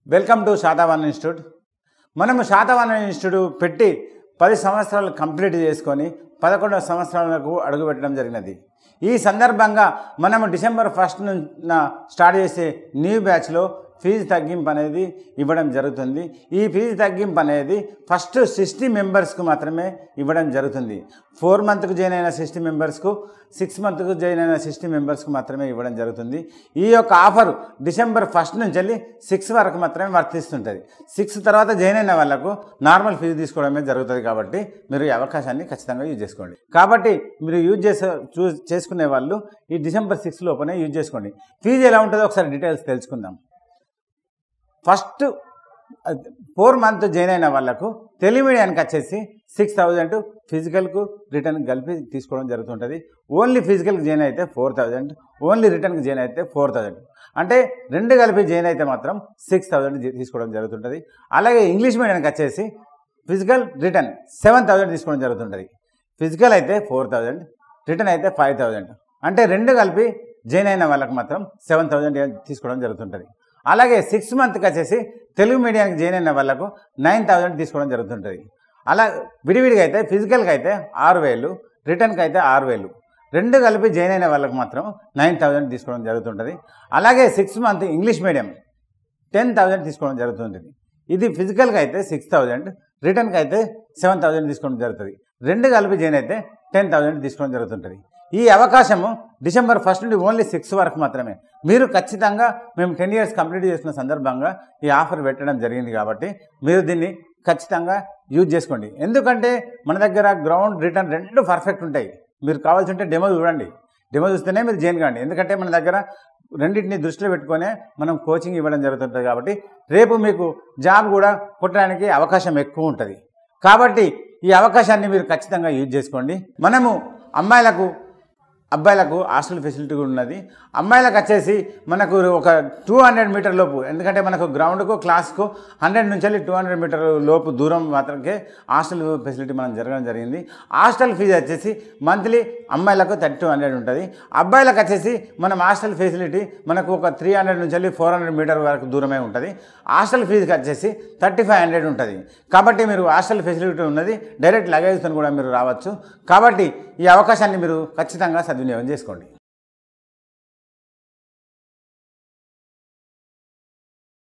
welcome to Satavahana institute మనము Satavahana institute పెట్టి పది సంవత్సరాలు కంప్లీట్ చేసుకొని పదకొండవ సంవత్సరాలకు అడుగుపెట్టడం జరిగినది ఈ సందర్భంగా మనము డిసెంబర్ ఫస్ట్ నుంచి స్టార్ట్ చేసే న్యూ బ్యాచ్లో ఫీజు తగ్గింపు అనేది ఇవ్వడం జరుగుతుంది ఈ ఫీజు తగ్గింపు అనేది ఫస్ట్ సిక్స్టీ మెంబర్స్కు మాత్రమే ఇవ్వడం జరుగుతుంది ఫోర్ మంత్కు జాయిన్ అయిన సిక్స్టీ మెంబర్స్కు సిక్స్ మంత్కు జాయిన్ అయిన సిక్స్టీ మెంబర్స్కు మాత్రమే ఇవ్వడం జరుగుతుంది ఈ యొక్క ఆఫర్ డిసెంబర్ ఫస్ట్ నుంచి వెళ్ళి సిక్స్ వరకు మాత్రమే వర్తిస్తుంటుంది సిక్స్ తర్వాత జాయిన్ అయిన వాళ్ళకు నార్మల్ ఫీజు తీసుకోవడమే జరుగుతుంది కాబట్టి మీరు ఈ అవకాశాన్ని ఖచ్చితంగా యూజ్ చేసుకోండి కాబట్టి మీరు యూజ్ చేసే చూ చేసుకునే వాళ్ళు ఈ డిసెంబర్ సిక్స్ లోపలే యూజ్ చేసుకోండి ఫీజు ఎలా ఉంటుందో ఒకసారి డీటెయిల్స్ తెలుసుకుందాం ఫస్ట్ ఫోర్ మంత్ జాయిన్ అయిన వాళ్ళకు తెలుగు మీడియానికి వచ్చేసి సిక్స్ థౌజండ్ ఫిజికల్కు రిటర్న్ కలిపి తీసుకోవడం జరుగుతుంటుంది ఓన్లీ ఫిజికల్కి జాయిన్ అయితే ఫోర్ థౌజండ్ ఓన్లీ రిటర్న్కి జాయిన్ అయితే ఫోర్ థౌజండ్ అంటే రెండు కలిపి జాయిన్ అయితే మాత్రం సిక్స్ థౌజండ్ తీసుకోవడం జరుగుతుంటుంది అలాగే ఇంగ్లీష్ మీడియానికి వచ్చేసి ఫిజికల్ రిటర్న్ సెవెన్ థౌజండ్ తీసుకోవడం జరుగుతుంటుంది ఫిజికల్ అయితే ఫోర్ థౌజండ్ రిటర్న్ అయితే ఫైవ్ థౌజండ్ అంటే రెండు కలిపి జాయిన్ అయిన వాళ్ళకి మాత్రం సెవెన్ థౌజండ్ తీసుకోవడం జరుగుతుంటుంది అలాగే సిక్స్ మంత్కి వచ్చేసి తెలుగు మీడియానికి జాయిన్ అయిన వాళ్ళకు నైన్ థౌజండ్ తీసుకోవడం జరుగుతుంటుంది అలా విడివిడిగా అయితే ఫిజికల్కి అయితే ఆరు వేలు రిటర్న్కి అయితే ఆరు వేలు రెండు కలిపి జాయిన్ అయిన వాళ్ళకి మాత్రం నైన్ థౌజండ్ తీసుకోవడం జరుగుతుంటుంది అలాగే six month English medium ten thousand తీసుకోవడం జరుగుతుంటుంది ఇది ఫిజికల్గా అయితే సిక్స్ థౌజండ్ రిటర్న్కి అయితే సెవెన్ థౌజండ్ తీసుకోవడం జరుగుతుంది రెండు కలిపి జాయిన్ అయితే టెన్ థౌజండ్ తీసుకోవడం జరుగుతుంటుంది ఈ అవకాశము డిసెంబర్ ఫస్ట్ నుండి ఓన్లీ సిక్స్ వరకు మాత్రమే మీరు ఖచ్చితంగా మేము టెన్ ఇయర్స్ కంప్లీట్ చేసిన సందర్భంగా ఈ ఆఫర్ పెట్టడం జరిగింది కాబట్టి మీరు దీన్ని ఖచ్చితంగా యూజ్ చేసుకోండి ఎందుకంటే మన దగ్గర గ్రౌండ్ రిటర్న్ రెండు పర్ఫెక్ట్ ఉంటాయి మీరు కావాల్సి ఉంటే డెమో చూడండి డెమో చూస్తేనే మీరు జాయిన్ కాండి ఎందుకంటే మన దగ్గర రెండింటిని దృష్టిలో పెట్టుకొనే మనం కోచింగ్ ఇవ్వడం జరుగుతుంటుంది కాబట్టి రేపు మీకు జాబ్ కూడా కొట్టడానికి అవకాశం ఎక్కువ ఉంటుంది కాబట్టి ఈ అవకాశాన్ని మీరు ఖచ్చితంగా యూజ్ చేసుకోండి మనము అమ్మాయిలకు అబ్బాయిలకు హాస్టల్ ఫెసిలిటీ కూడా ఉన్నది అమ్మాయిలకు వచ్చేసి మనకు ఒక టూ హండ్రెడ్ మీటర్ లోపు ఎందుకంటే మనకు గ్రౌండ్కు క్లాస్కు హండ్రెడ్ నుంచి వెళ్ళి టూ హండ్రెడ్ మీటర్ లోపు దూరం మాత్రమే హాస్టల్ ఫెసిలిటీ మనం జరగడం జరిగింది హాస్టల్ ఫీజు వచ్చేసి మంత్లీ అమ్మాయిలకు థర్టీ టూ హండ్రెడ్ ఉంటుంది అబ్బాయిలకు వచ్చేసి మనం హాస్టల్ ఫెసిలిటీ మనకు ఒక త్రీ హండ్రెడ్ నుంచి వెళ్ళి ఫోర్ హండ్రెడ్ మీటర్ వరకు దూరమే ఉంటుంది హాస్టల్ ఫీజుకి వచ్చేసి థర్టీ ఫైవ్ హండ్రెడ్ ఉంటుంది కాబట్టి మీరు హాస్టల్ ఫెసిలిటీ ఉన్నది డైరెక్ట్ లగేజ్తో కూడా మీరు రావచ్చు కాబట్టి ఈ అవకాశాన్ని మీరు ఖచ్చితంగా సద్వినియోగం చేసుకోండి